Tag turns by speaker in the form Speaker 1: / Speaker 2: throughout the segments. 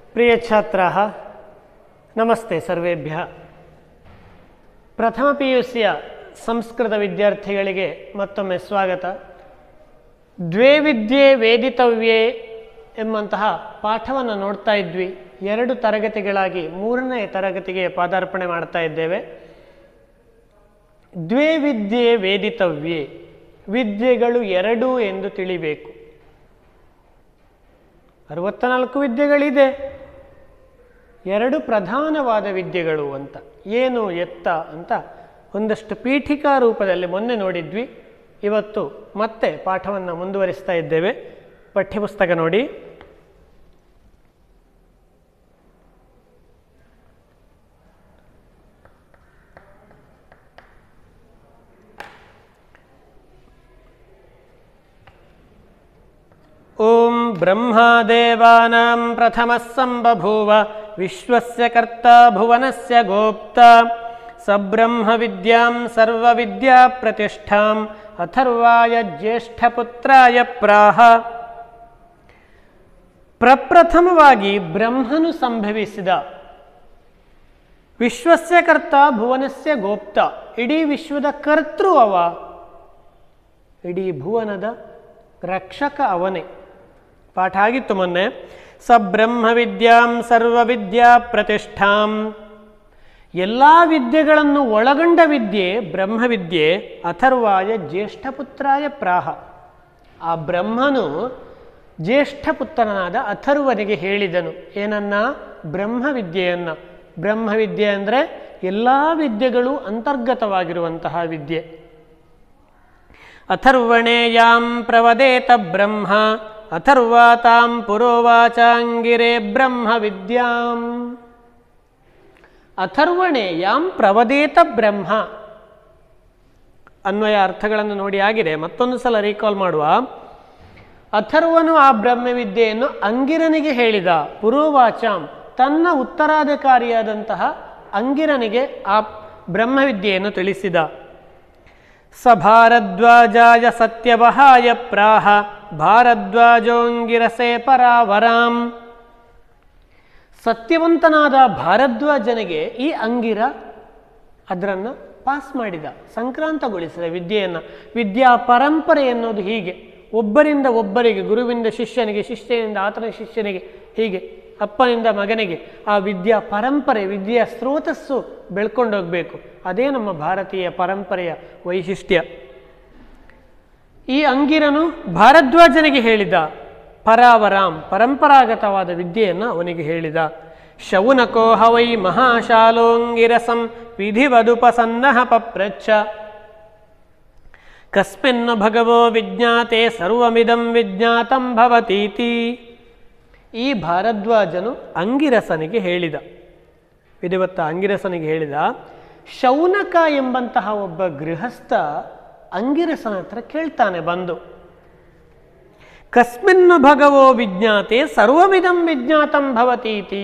Speaker 1: प्रियछात्राः नमस्ते सर्वेभ्यः ಪ್ರಥಮ ಪಿ ಯು ಸಿಯ ಸಂಸ್ಕೃತ ವಿದ್ಯಾರ್ಥಿಗಳಿಗೆ ಮತ್ತೊಮ್ಮೆ ಸ್ವಾಗತ ದ್ವೇ ವಿದ್ಯೆ ವೇದಿತವ್ಯೆ ಎಂಬಂತಹ ಪಾಠವನ್ನು ನೋಡ್ತಾ ಇದ್ವಿ ಎರಡು ತರಗತಿಗಳಾಗಿ ಮೂರನೇ ತರಗತಿಗೆ ಪಾದಾರ್ಪಣೆ ಮಾಡ್ತಾ ಇದ್ದೇವೆ ದ್ವೇ ವಿದ್ಯೆ ವೇದಿತವ್ಯೆ ವಿದ್ಯೆಗಳು ಎರಡು ಎಂದು ತಿಳಿಬೇಕು ಅರವತ್ತ ನಾಲ್ಕು ವಿದ್ಯೆಗಳಿದೆ ಎರಡು ಪ್ರಧಾನವಾದ ವಿದ್ಯೆಗಳು ಅಂತ ಏನು ಎತ್ತ ಅಂತ ಒಂದಷ್ಟು ಪೀಠಿಕಾ ರೂಪದಲ್ಲಿ ಮೊನ್ನೆ ನೋಡಿದ್ವಿ ಇವತ್ತು ಮತ್ತೆ ಪಾಠವನ್ನು ಮುಂದುವರಿಸ್ತಾ ಇದ್ದೇವೆ ಪಠ್ಯಪುಸ್ತಕ ನೋಡಿ ಓಂ ಬ್ರಹ್ಮಾದೇವಾನಾಂ ಪ್ರಥಮಃ ಸಂಬಭೂವ ವಿಶ್ವಸ್ಯ ಕರ್ತಾ ಭುವನಸ್ಯ ಗೋಪ್ತಾ ಸಬ್ರಹ್ಮ ವಿದ್ಯಾಂ ಸರ್ವವಿದ್ಯಾ ಪ್ರತಿಷ್ಠಾಂ ಅಥರ್ವಾಯ ಜ್ಯೇಷ್ಠಪುತ್ರಾಯ ಪ್ರಾಹ ಪ್ರಪ್ರಥಮವಾಗಿ ಬ್ರಹ್ಮನು ಸಂಭವಿಸಿದ ವಿಶ್ವಸ್ಯ ಕರ್ತ ಭುವನಸ್ಯ ಗೋಪ್ತ ಇಡೀ ವಿಶ್ವದ ಕರ್ತೃ ಅವ ಇಡೀ ಭುವನದ ರಕ್ಷಕ ಅವನೇ ಪಾಠ ಆಗಿತ್ತು ಮೊನ್ನೆ ಸಬ್ರಹ್ಮ ವಿದ್ಯಾಂ ಸರ್ವವಿದ್ಯಾ ಪ್ರತಿಷ್ಠಾಂ ಎಲ್ಲ ವಿದ್ಯೆಗಳನ್ನು ಒಳಗೊಂಡ ವಿದ್ಯೆ ಬ್ರಹ್ಮವಿದ್ಯೆ ಅಥರ್ವಾಯ ಜ್ಯೇಷ್ಠಪುತ್ರಾಯ ಪ್ರಾಹ ಆ ಬ್ರಹ್ಮನು ಜ್ಯೇಷ್ಠಪುತ್ರನಾದ ಅಥರ್ವನಿಗೆ ಹೇಳಿದನು ಏನನ್ನ ಬ್ರಹ್ಮವಿದ್ಯೆಯನ್ನ ಬ್ರಹ್ಮವಿದ್ಯೆ ಅಂದರೆ ಎಲ್ಲ ವಿದ್ಯೆಗಳು ಅಂತರ್ಗತವಾಗಿರುವಂತಹ ವಿದ್ಯೆ ಅಥರ್ವಣೇಯಾಂ ಪ್ರವದೇತ ಬ್ರಹ್ಮ ಅಥರ್ವಾತಾಂ ಪುರೋವಾಚಾಂಗಿರೇ ಬ್ರಹ್ಮ ವಿದ್ಯಾಂ ಅಥರ್ವಣೇಯಾಂ ಪ್ರವದೇತ ಬ್ರಹ್ಮ ಅನ್ವಯ ಅರ್ಥಗಳನ್ನು ನೋಡಿ ಆಗಿದೆ ಮತ್ತೊಂದು ಸಲ ರೀಕಾಲ್ ಮಾಡುವ ಅಥರ್ವನು ಆ ಬ್ರಹ್ಮವಿದ್ಯೆಯನ್ನು ಅಂಗಿರನಿಗೆ ಹೇಳಿದ ಪುರೋವಾಚಾಂ ತನ್ನ ಉತ್ತರಾಧಿಕಾರಿಯಾದಂತಹ ಅಂಗಿರನಿಗೆ ಆ ಬ್ರಹ್ಮವಿದ್ಯೆಯನ್ನು ತಿಳಿಸಿದ ಸ ಭಾರದ್ವಾಜಾಯ ಸತ್ಯವಹಾಯ ಪ್ರಾಹ ಭಾರದ್ವಾಜೋಂಗಿರಸೆ ಪರಾವರಾಂ ಸತ್ಯವಂತನಾದ ಭಾರದ್ವಾಜನಿಗೆ ಈ ಅಂಗಿರ ಅದರನ್ನು ಪಾಸ್ ಮಾಡಿದ ಸಂಕ್ರಾಂತಗೊಳಿಸಿದ ವಿದ್ಯೆಯನ್ನು ವಿದ್ಯಾ ಪರಂಪರೆ ಎನ್ನುವುದು ಹೀಗೆ ಒಬ್ಬರಿಂದ ಒಬ್ಬರಿಗೆ ಗುರುವಿಂದ ಶಿಷ್ಯನಿಗೆ ಶಿಷ್ಯನಿಂದ ಆತನ ಶಿಷ್ಯನಿಗೆ ಹೀಗೆ ಅಪ್ಪನಿಂದ ಮಗನಿಗೆ ಆ ವಿದ್ಯಾ ಪರಂಪರೆ ವಿದ್ಯಾ ಸ್ರೋತಸ್ಸು ಬೆಳ್ಕೊಂಡೋಗ್ಬೇಕು ಅದೇ ನಮ್ಮ ಭಾರತೀಯ ಪರಂಪರೆಯ ವೈಶಿಷ್ಟ್ಯ ಈ ಅಂಗಿರನು ಭಾರದ್ವಾಜನಿಗೆ ಹೇಳಿದ ಪರಾವರಾಂ ಪರಂಪರಾಗತವಾದ ವಿದ್ಯೆಯನ್ನು ಅವನಿಗೆ ಹೇಳಿದ ಶೌನಕೋ ಹವೈ ಮಹಾಶಾಲೋಂಗಿರಸಂ ವಿಧಿವದುಪಸನ್ನಃ ಪಪ್ರಚ್ಛ ಕಸ್ಮಿನ್ನು ಭಗವೋ ವಿಜ್ಞಾತೆ ಸರ್ವಮಿದಂ ವಿಜ್ಞಾತಂ ಭವತೀತಿ ಈ ಭಾರದ್ವಾಜನು ಅಂಗಿರಸನಿಗೆ ಹೇಳಿದ ವಿಧಿವತ್ತ ಅಂಗಿರಸನಿಗೆ ಹೇಳಿದ ಶೌನಕ ಎಂಬಂತಹ ಒಬ್ಬ ಗೃಹಸ್ಥ ಅಂಗಿರಸನ ಹತ್ರ ಕೇಳ್ತಾನೆ ಬಂದು ಕಸ್ಮಿನ್ನು ಭಗವೋ ವಿಜ್ಞಾತೆ ಸರ್ವವಿಧಂ ವಿಜ್ಞಾತಂ ಭವತೀತಿ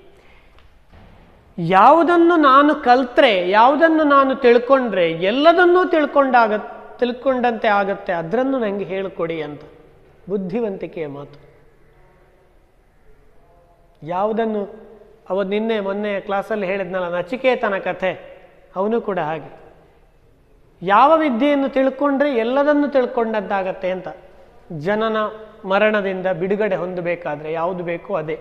Speaker 1: ಯಾವುದನ್ನು ನಾನು ಕಲ್ತ್ರೆ ಯಾವುದನ್ನು ನಾನು ತಿಳ್ಕೊಂಡ್ರೆ ಎಲ್ಲದನ್ನೂ ತಿಳ್ಕೊಂಡಾಗ ತಿಳ್ಕೊಂಡಂತೆ ಆಗತ್ತೆ ಅದನ್ನು ನನಗೆ ಹೇಳಿಕೊಡಿ ಅಂತ ಬುದ್ಧಿವಂತಿಕೆಯ ಮಾತು ಯಾವುದನ್ನು ಅವ ನಿನ್ನೆ ಮೊನ್ನೆ ಕ್ಲಾಸಲ್ಲಿ ಹೇಳಿದ್ನಲ್ಲ ನಚಿಕೇತನ ಕಥೆ ಅವನು ಕೂಡ ಹಾಗೆ ಯಾವ ವಿದ್ಯೆಯನ್ನು ತಿಳ್ಕೊಂಡ್ರೆ ಎಲ್ಲದನ್ನು ತಿಳ್ಕೊಂಡದ್ದಾಗತ್ತೆ ಅಂತ ಜನನ ಮರಣದಿಂದ ಬಿಡುಗಡೆ ಹೊಂದಬೇಕಾದ್ರೆ ಯಾವುದು ಬೇಕೋ ಅದೇ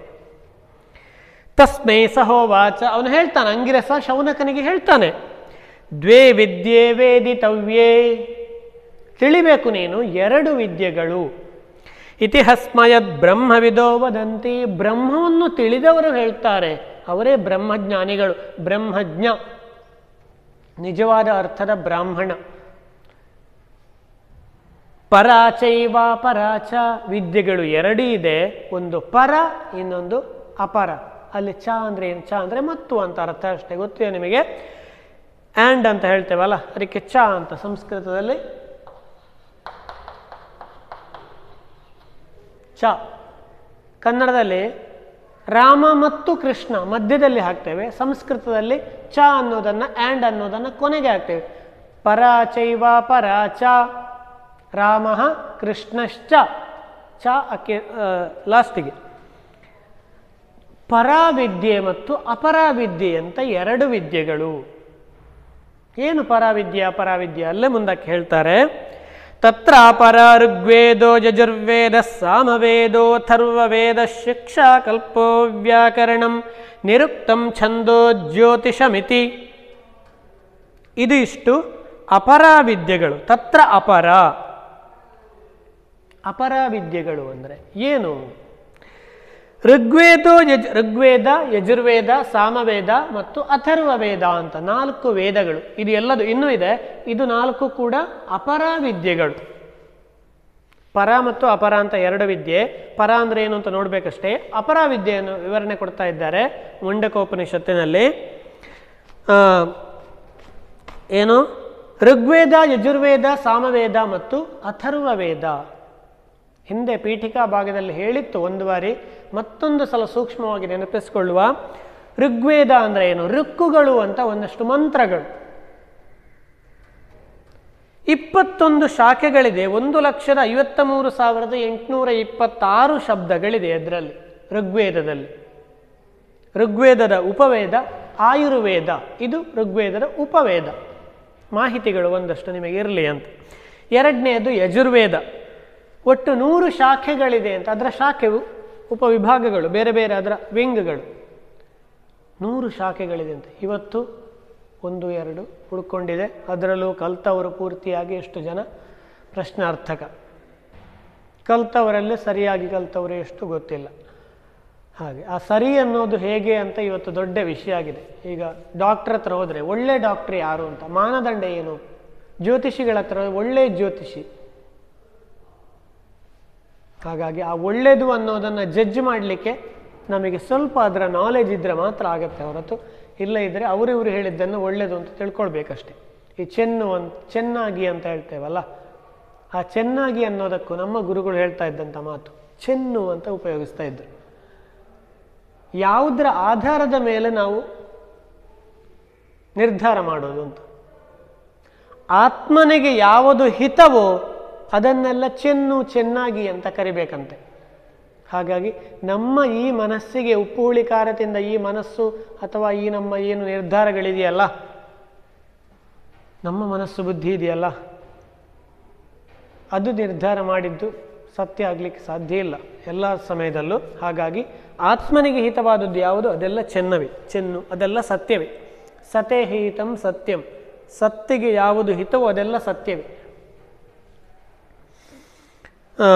Speaker 1: ತಸ್ಮೈ ಸಹೋವಾಚ ಅವನು ಹೇಳ್ತಾನೆ ಅಂಗಿರಸ ಶೌನಕನಿಗೆ ಹೇಳ್ತಾನೆ ದ್ವೇ ವಿದ್ಯೆ ವೇದಿತವ್ಯೇ ತಿಳಿಬೇಕು ನೀನು ಎರಡು ವಿದ್ಯೆಗಳು ಇತಿಹಸ್ಮಯದ್ ಬ್ರಹ್ಮವಿದೋ ವದಂತಿ ಬ್ರಹ್ಮವನ್ನು ತಿಳಿದವರು ಹೇಳ್ತಾರೆ ಅವರೇ ಬ್ರಹ್ಮಜ್ಞಾನಿಗಳು ಬ್ರಹ್ಮಜ್ಞ ನಿಜವಾದ ಅರ್ಥದ ಬ್ರಾಹ್ಮಣ ಪರಾಚೈವ ಪರಾಚ ವಿದ್ಯೆಗಳು ಎರಡೂ ಇದೆ ಒಂದು ಪರ ಇನ್ನೊಂದು ಅಪರ ಅಲ್ಲಿ ಚ ಅಂದ್ರೆ ಏನು ಚ ಅಂದರೆ ಮತ್ತು ಅಂತ ಅರ್ಥ ಅಷ್ಟೇ ಗೊತ್ತಿದೆ ನಿಮಗೆ ಆ್ಯಂಡ್ ಅಂತ ಹೇಳ್ತೇವಲ್ಲ ಅದಕ್ಕೆ ಚ ಅಂತ ಸಂಸ್ಕೃತದಲ್ಲಿ ಚ ಕನ್ನಡದಲ್ಲಿ ರಾಮ ಮತ್ತು ಕೃಷ್ಣ ಮಧ್ಯದಲ್ಲಿ ಹಾಕ್ತೇವೆ ಸಂಸ್ಕೃತದಲ್ಲಿ ಚ ಅನ್ನೋದನ್ನು ಆ್ಯಂಡ್ ಅನ್ನೋದನ್ನು ಕೊನೆಗೆ ಹಾಕ್ತೇವೆ ಪರಾಚೈವ ಪರಾಚ ರಾಮ ಕೃಷ್ಣಶ್ಚ ಚ ಅಕ್ಕೆ ಲಾಸ್ಟಿಗೆ ಪರಾವಿದ್ಯೆ ಮತ್ತು ಅಪರಾವಿದ್ಯೆ ಅಂತ ಎರಡು ವಿದ್ಯೆಗಳು ಏನು ಪರಾವಿದ್ಯೆ ಅಪರಾವಿದ್ಯೆ ಅಲ್ಲೇ ಮುಂದಕ್ಕೆ ಹೇಳ್ತಾರೆ ತತ್ರ ಅಪರ ಋಗ್ವೇದೋ ಯಜುರ್ವೇದ ಸಾಮವೇದೋ ಥರ್ವವೇದ ಶಿಕ್ಷಾ ಕಲ್ಪೋ ವ್ಯಾಕರಣಂ ನಿರುಕ್ತಂ ಛಂದೋ ಜ್ಯೋತಿಷಮಿತಿ ಇದು ಇಷ್ಟು ಅಪರಾವಿದ್ಯೆಗಳು ತತ್ರ ಅಪರ ಅಪರಾವಿದ್ಯೆಗಳು ಅಂದರೆ ಏನು ಋಗ್ವೇದೋ ಯಜ್ ಋಗ್ವೇದ ಯಜುರ್ವೇದ ಸಾಮವೇದ ಮತ್ತು ಅಥರ್ವ ವೇದ ಅಂತ ನಾಲ್ಕು ವೇದಗಳು ಇದು ಎಲ್ಲದು ಇನ್ನೂ ಇದೆ ಇದು ನಾಲ್ಕು ಕೂಡ ಅಪರ ವಿದ್ಯೆಗಳು ಪರ ಮತ್ತು ಅಪರ ಅಂತ ಎರಡು ವಿದ್ಯೆ ಪರ ಅಂದ್ರೆ ಏನು ಅಂತ ನೋಡ್ಬೇಕಷ್ಟೇ ಅಪರ ವಿದ್ಯೆಯನ್ನು ವಿವರಣೆ ಕೊಡ್ತಾ ಇದ್ದಾರೆ ಮುಂಡಕೋಪನಿಷತ್ತಿನಲ್ಲಿ ಆ, ಏನು ಋಗ್ವೇದ ಯಜುರ್ವೇದ ಸಾಮವೇದ ಮತ್ತು ಅಥರ್ವ ವೇದ ಹಿಂದೆ ಪೀಠಿಕಾ ಭಾಗದಲ್ಲಿ ಹೇಳಿತ್ತು ಒಂದು ಬಾರಿ ಮತ್ತೊಂದು ಸಲ ಸೂಕ್ಷ್ಮವಾಗಿ ನೆನಪಿಸಿಕೊಳ್ಳುವ ಋಗ್ವೇದ ಅಂದರೆ ಏನು ಋಕ್ಕುಗಳು ಅಂತ ಒಂದಷ್ಟು ಮಂತ್ರಗಳು ಇಪ್ಪತ್ತೊಂದು ಶಾಖೆಗಳಿದೆ ಒಂದು ಲಕ್ಷದ ಐವತ್ತ ಮೂರು ಸಾವಿರದ ಎಂಟುನೂರ ಇಪ್ಪತ್ತಾರು ಶಬ್ದಗಳಿದೆ ಅದರಲ್ಲಿ ಋಗ್ವೇದದಲ್ಲಿ ಋಗ್ವೇದದ ಉಪವೇದ ಆಯುರ್ವೇದ ಇದು ಋಗ್ವೇದದ ಉಪವೇದ ಮಾಹಿತಿಗಳು ಒಂದಷ್ಟು ನಿಮಗೆ ಇರಲಿ ಅಂತ ಎರಡನೆಯದು ಯಜುರ್ವೇದ ಒಟ್ಟು ನೂರು ಶಾಖೆಗಳಿದೆ ಅಂತ ಅದರ ಶಾಖೆವು ಉಪವಿಭಾಗಗಳು ಬೇರೆ ಬೇರೆ ಅದರ ವಿಂಗ್ಗಳು ನೂರು ಶಾಖೆಗಳಿದೆ ಅಂತ ಇವತ್ತು ಒಂದು ಎರಡು ಉಳ್ಕೊಂಡಿದೆ ಅದರಲ್ಲೂ ಕಲ್ತವರು ಪೂರ್ತಿಯಾಗಿ ಎಷ್ಟು ಜನ ಪ್ರಶ್ನಾರ್ಥಕ ಕಲ್ತವರಲ್ಲಿ ಸರಿಯಾಗಿ ಕಲ್ತವರು ಎಷ್ಟು ಗೊತ್ತಿಲ್ಲ ಹಾಗೆ ಆ ಸರಿ ಅನ್ನೋದು ಹೇಗೆ ಅಂತ ಇವತ್ತು ದೊಡ್ಡ ವಿಷಯ ಆಗಿದೆ ಈಗ ಡಾಕ್ಟ್ರ್ ಹತ್ರ ಹೋದರೆ ಒಳ್ಳೆ ಡಾಕ್ಟ್ರ್ ಯಾರು ಅಂತ ಮಾನದಂಡ ಏನು ಜ್ಯೋತಿಷಿಗಳ ಹತ್ರ ಹೋದ್ರೆ ಒಳ್ಳೆ ಜ್ಯೋತಿಷಿ ಹಾಗಾಗಿ ಆ ಒಳ್ಳೆಯದು ಅನ್ನೋದನ್ನು ಜಡ್ಜ್ ಮಾಡಲಿಕ್ಕೆ ನಮಗೆ ಸ್ವಲ್ಪ ಅದರ ನಾಲೆಜ್ ಇದ್ದರೆ ಮಾತ್ರ ಆಗುತ್ತೆ ಹೊರತು ಇಲ್ಲ ಇದ್ದರೆ ಅವರು ಇವರು ಹೇಳಿದ್ದನ್ನು ಒಳ್ಳೆಯದು ಅಂತ ತಿಳ್ಕೊಳ್ಬೇಕಷ್ಟೆ ಈ ಚೆನ್ನು ಅಂತ ಚೆನ್ನಾಗಿ ಅಂತ ಹೇಳ್ತೇವಲ್ಲ ಆ ಚೆನ್ನಾಗಿ ಅನ್ನೋದಕ್ಕೂ ನಮ್ಮ ಗುರುಗಳು ಹೇಳ್ತಾ ಇದ್ದಂಥ ಮಾತು ಚೆನ್ನು ಅಂತ ಉಪಯೋಗಿಸ್ತಾ ಇದ್ದರು ಯಾವುದರ ಆಧಾರದ ಮೇಲೆ ನಾವು ನಿರ್ಧಾರ ಮಾಡೋದು ಅಂತ ಆತ್ಮನಿಗೆ ಯಾವುದು ಹಿತವೋ ಅದನ್ನೆಲ್ಲ ಚೆನ್ನು ಚೆನ್ನಾಗಿ ಅಂತ ಕರಿಬೇಕಂತೆ ಹಾಗಾಗಿ ನಮ್ಮ ಈ ಮನಸ್ಸಿಗೆ ಉಪ್ಪು ಹುಳಿ ಖಾರದಿಂದ ಈ ಮನಸ್ಸು ಅಥವಾ ಈ ನಮ್ಮ ಏನು ನಿರ್ಧಾರಗಳಿದೆಯಲ್ಲ ನಮ್ಮ ಮನಸ್ಸು ಬುದ್ಧಿ ಇದೆಯಲ್ಲ ಅದು ನಿರ್ಧಾರ ಮಾಡಿದ್ದು ಸತ್ಯ ಆಗಲಿಕ್ಕೆ ಸಾಧ್ಯ ಇಲ್ಲ ಎಲ್ಲ ಸಮಯದಲ್ಲೂ ಹಾಗಾಗಿ ಆತ್ಮನಿಗೆ ಹಿತವಾದದ್ದು ಯಾವುದು ಅದೆಲ್ಲ ಚೆನ್ನವೇ ಚೆನ್ನು ಅದೆಲ್ಲ ಸತ್ಯವೇ ಸತೇ ಹಿತಂ ಸತ್ಯಂ ಸತ್ತಿಗೆ ಯಾವುದು ಹಿತವೋ ಅದೆಲ್ಲ ಸತ್ಯವೇ ಆ,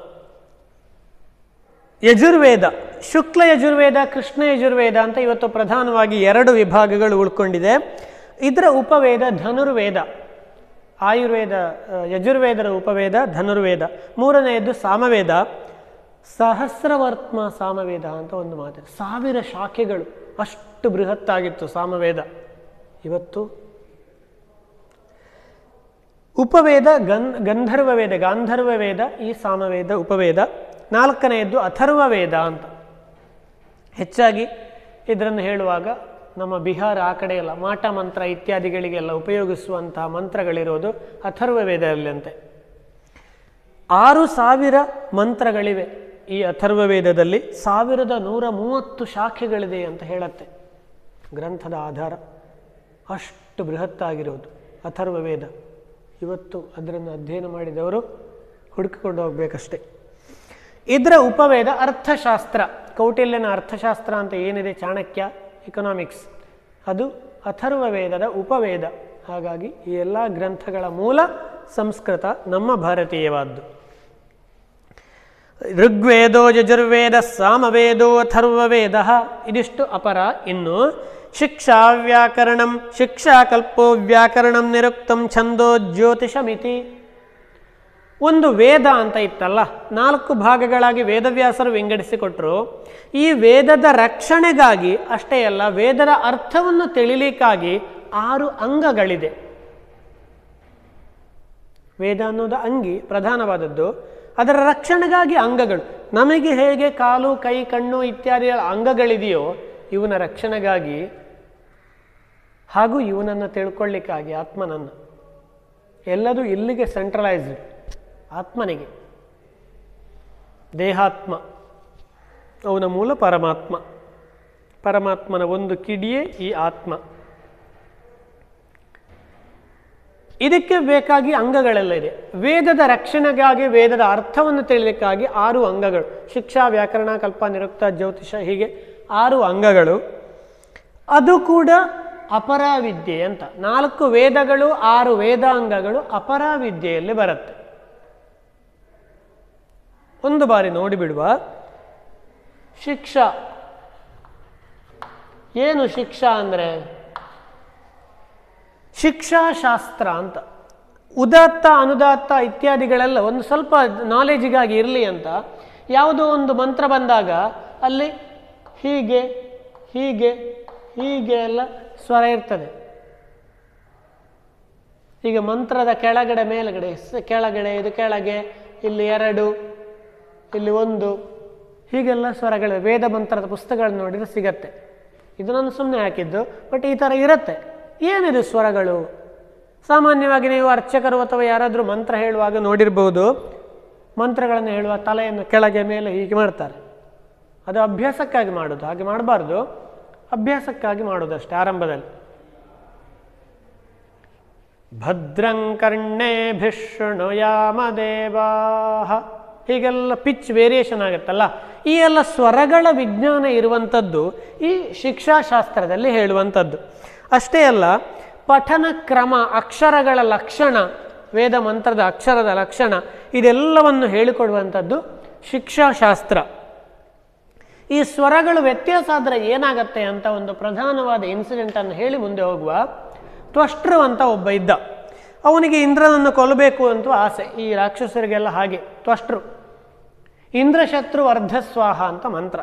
Speaker 1: ಯಜುರ್ವೇದ ಶುಕ್ಲ ಯಜುರ್ವೇದ ಕೃಷ್ಣ ಯಜುರ್ವೇದ ಅಂತ ಇವತ್ತು ಪ್ರಧಾನವಾಗಿ ಎರಡು ವಿಭಾಗಗಳು ಉಳ್ಕೊಂಡಿದೆ ಇದರ ಉಪವೇದ ಧನುರ್ವೇದ ಆಯುರ್ವೇದ ಆ, ಯಜುರ್ವೇದರ ಉಪವೇದ ಧನುರ್ವೇದ ಮೂರನೆಯದು ಸಾಮವೇದ ಸಹಸ್ರವರ್ತ್ಮ ಸಾಮವೇದ ಅಂತ ಒಂದು ಮಾತು ಸಾವಿರ ಶಾಖೆಗಳು ಅಷ್ಟು ಬೃಹತ್ತಾಗಿತ್ತು ಸಾಮವೇದ ಇವತ್ತು ಉಪವೇದ ಗನ್ ಗಂಧರ್ವ ವೇದ ಗಾಂಧರ್ವ ವೇದ ಈ ಸಾಮವೇದ ಉಪವೇದ ನಾಲ್ಕನೆಯದ್ದು ಅಥರ್ವ ವೇದ ಅಂತ ಹೆಚ್ಚಾಗಿ ಇದನ್ನು ಹೇಳುವಾಗ ನಮ್ಮ ಬಿಹಾರ ಆ ಕಡೆ ಎಲ್ಲ ಮಾಟ ಮಂತ್ರ ಇತ್ಯಾದಿಗಳಿಗೆಲ್ಲ ಉಪಯೋಗಿಸುವಂತಹ ಮಂತ್ರಗಳಿರೋದು ಅಥರ್ವ ವೇದದಲ್ಲಂತೆ ಆರು ಸಾವಿರ ಮಂತ್ರಗಳಿವೆ ಈ ಅಥರ್ವ ವೇದದಲ್ಲಿ ಸಾವಿರದ ನೂರ ಮೂವತ್ತು ಶಾಖೆಗಳಿದೆ ಅಂತ ಹೇಳತ್ತೆ ಗ್ರಂಥದ ಆಧಾರ ಅಷ್ಟು ಬೃಹತ್ತಾಗಿರೋದು ಅಥರ್ವ ವೇದ ಇವತ್ತು ಅದನ್ನು ಅಧ್ಯಯನ ಮಾಡಿದವರು ಹುಡುಕಿಕೊಂಡು ಹೋಗಬೇಕಷ್ಟೆ ಇದರ ಉಪವೇದ ಅರ್ಥಶಾಸ್ತ್ರ ಕೌಟಿಲ್ಯನ ಅರ್ಥಶಾಸ್ತ್ರ ಅಂತ ಏನಿದೆ ಚಾಣಕ್ಯ ಎಕನಾಮಿಕ್ಸ್ ಅದು ಅಥರ್ವ ವೇದದ ಉಪವೇದ ಹಾಗಾಗಿ ಈ ಎಲ್ಲ ಗ್ರಂಥಗಳ ಮೂಲ ಸಂಸ್ಕೃತ ನಮ್ಮ ಭಾರತೀಯವಾದ್ದು ಋಗ್ವೇದೋ ಯಜುರ್ವೇದ ಸಾಮವೇದೋ ಅಥರ್ವವೇದ ಇದಿಷ್ಟು ಅಪರ ಇನ್ನು ಶಿಕ್ಷಾ ವ್ಯಾಕರಣಂ ಶಿಕ್ಷಾ ಕಲ್ಪೋ ವ್ಯಾಕರಣಂ ನಿರುಕ್ತಂ ಛಂದೋ ಜ್ಯೋತಿಷಮಿತಿ ಒಂದು ವೇದ ಅಂತ ಇತ್ತಲ್ಲ ನಾಲ್ಕು ಭಾಗಗಳಾಗಿ ವೇದವ್ಯಾಸರು ವಿಂಗಡಿಸಿಕೊಟ್ರು ಈ ವೇದದ ರಕ್ಷಣೆಗಾಗಿ ಅಷ್ಟೇ ಅಲ್ಲ ವೇದದ ಅರ್ಥವನ್ನು ತಿಳಿಲಿಕ್ಕಾಗಿ ಆರು ಅಂಗಗಳಿದೆ ವೇದ ಅನ್ನೋದು ಅಂಗಿ ಪ್ರಧಾನವಾದದ್ದು ಅದರ ರಕ್ಷಣೆಗಾಗಿ ಅಂಗಗಳು ನಮಗೆ ಹೇಗೆ ಕಾಲು ಕೈ ಕಣ್ಣು ಇತ್ಯಾದಿ ಅಂಗಗಳಿದೆಯೋ ಇವನ ರಕ್ಷಣೆಗಾಗಿ ಹಾಗೂ ಇವನನ್ನು ತಿಳ್ಕೊಳ್ಳಿಕ್ಕಾಗಿ ಆತ್ಮನನ್ನು ಎಲ್ಲದೂ ಇಲ್ಲಿಗೆ ಸೆಂಟ್ರಲೈಸ್ಡ್ ಆತ್ಮನಿಗೆ ದೇಹಾತ್ಮ ಅವನ ಮೂಲ ಪರಮಾತ್ಮ ಪರಮಾತ್ಮನ ಒಂದು ಕಿಡಿಯೇ ಈ ಆತ್ಮ ಇದಕ್ಕೆ ಬೇಕಾಗಿ ಅಂಗಗಳೆಲ್ಲ ಇದೆ ವೇದದ ರಕ್ಷಣೆಗಾಗಿ ವೇದದ ಅರ್ಥವನ್ನು ತಿಳಿಲಿಕ್ಕಾಗಿ ಆರು ಅಂಗಗಳು ಶಿಕ್ಷಾ ವ್ಯಾಕರಣ ಕಲ್ಪ ನಿರುಕ್ತ ಜ್ಯೋತಿಷ ಹೀಗೆ ಆರು ಅಂಗಗಳು ಅದು ಕೂಡ ಅಪರಾವಿದ್ಯೆ ಅಂತ ನಾಲ್ಕು ವೇದಗಳು ಆರು ವೇದಾಂಗಗಳು ಅಪರಾವಿದ್ಯೆಯಲ್ಲಿ ಬರುತ್ತೆ ಒಂದು ಬಾರಿ ನೋಡಿಬಿಡುವ ಶಿಕ್ಷಾ ಏನು ಶಿಕ್ಷಾ ಅಂದರೆ ಶಿಕ್ಷಾಶಾಸ್ತ್ರ ಅಂತ ಉದಾತ್ತ ಅನುದಾತ್ತ ಇತ್ಯಾದಿಗಳೆಲ್ಲ ಒಂದು ಸ್ವಲ್ಪ ನಾಲೆಜಿಗಾಗಿ ಇರಲಿ ಅಂತ ಯಾವುದೋ ಒಂದು ಮಂತ್ರ ಬಂದಾಗ ಅಲ್ಲಿ ಹೀಗೆ ಹೀಗೆ ಹೀಗೆ ಎಲ್ಲ ಸ್ವರ ಇರ್ತದೆ ಈಗ ಮಂತ್ರದ ಕೆಳಗಡೆ ಮೇಲುಗಡೆ ಸ- ಕೆಳಗಡೆ ಇದು ಕೆಳಗೆ ಇಲ್ಲಿ ಎರಡು ಇಲ್ಲಿ ಒಂದು ಹೀಗೆಲ್ಲ ಸ್ವರಗಳು ವೇದ ಮಂತ್ರದ ಪುಸ್ತಕಗಳನ್ನು ನೋಡಿದ್ರೆ ಸಿಗತ್ತೆ ಇದು ನಾನು ಸುಮ್ಮನೆ ಹಾಕಿದ್ದು ಬಟ್ ಈ ಥರ ಇರುತ್ತೆ ಏನಿದು ಸ್ವರಗಳು ಸಾಮಾನ್ಯವಾಗಿ ನೀವು ಅರ್ಚಕರು ಅಥವಾ ಯಾರಾದರೂ ಮಂತ್ರ ಹೇಳುವಾಗ ನೋಡಿರ್ಬೋದು ಮಂತ್ರಗಳನ್ನು ಹೇಳುವ ತಲೆಯನ್ನು ಕೆಳಗೆ ಮೇಲೆ ಹೀಗೆ ಮಾಡ್ತಾರೆ ಅದು ಅಭ್ಯಾಸಕ್ಕಾಗಿ ಮಾಡೋದು ಹಾಗೆ ಮಾಡಬಾರ್ದು ಅಭ್ಯಾಸಕ್ಕಾಗಿ ಮಾಡೋದಷ್ಟೇ ಆರಂಭದಲ್ಲಿ ಭದ್ರಂ ಕರ್ಣೇಭಿಶೃಣುಯಾಮದೇವಾ ಹೀಗೆಲ್ಲ ಪಿಚ್ ವೇರಿಯೇಷನ್ ಆಗುತ್ತಲ್ಲ ಈ ಎಲ್ಲ ಸ್ವರಗಳ ವಿಜ್ಞಾನ ಇರುವಂಥದ್ದು ಈ ಶಿಕ್ಷಾಶಾಸ್ತ್ರದಲ್ಲಿ ಹೇಳುವಂಥದ್ದು ಅಷ್ಟೇ ಅಲ್ಲ ಪಠನ ಕ್ರಮ ಅಕ್ಷರಗಳ ಲಕ್ಷಣ ವೇದ ಮಂತ್ರದ ಅಕ್ಷರದ ಲಕ್ಷಣ ಇದೆಲ್ಲವನ್ನು ಹೇಳಿಕೊಡುವಂಥದ್ದು ಶಿಕ್ಷಾಶಾಸ್ತ್ರ ಈ ಸ್ವರಗಳು ವ್ಯತ್ಯಾಸ ಆದರೆ ಏನಾಗತ್ತೆ ಅಂತ ಒಂದು ಪ್ರಧಾನವಾದ ಇನ್ಸಿಡೆಂಟನ್ನು ಹೇಳಿ ಮುಂದೆ ಹೋಗುವ ತ್ವಷ್ಟೃ ಅಂತ ಒಬ್ಬ ಇದ್ದ ಅವನಿಗೆ ಇಂದ್ರನನ್ನು ಕೊಲ್ಲಬೇಕು ಅಂತ ಆಸೆ ಈ ರಾಕ್ಷಸರಿಗೆಲ್ಲ ಹಾಗೆ ತ್ವಷ್ಟೃ ಇಂದ್ರಶತ್ರು ಅರ್ಧಸ್ವಾಹ ಅಂತ ಮಂತ್ರ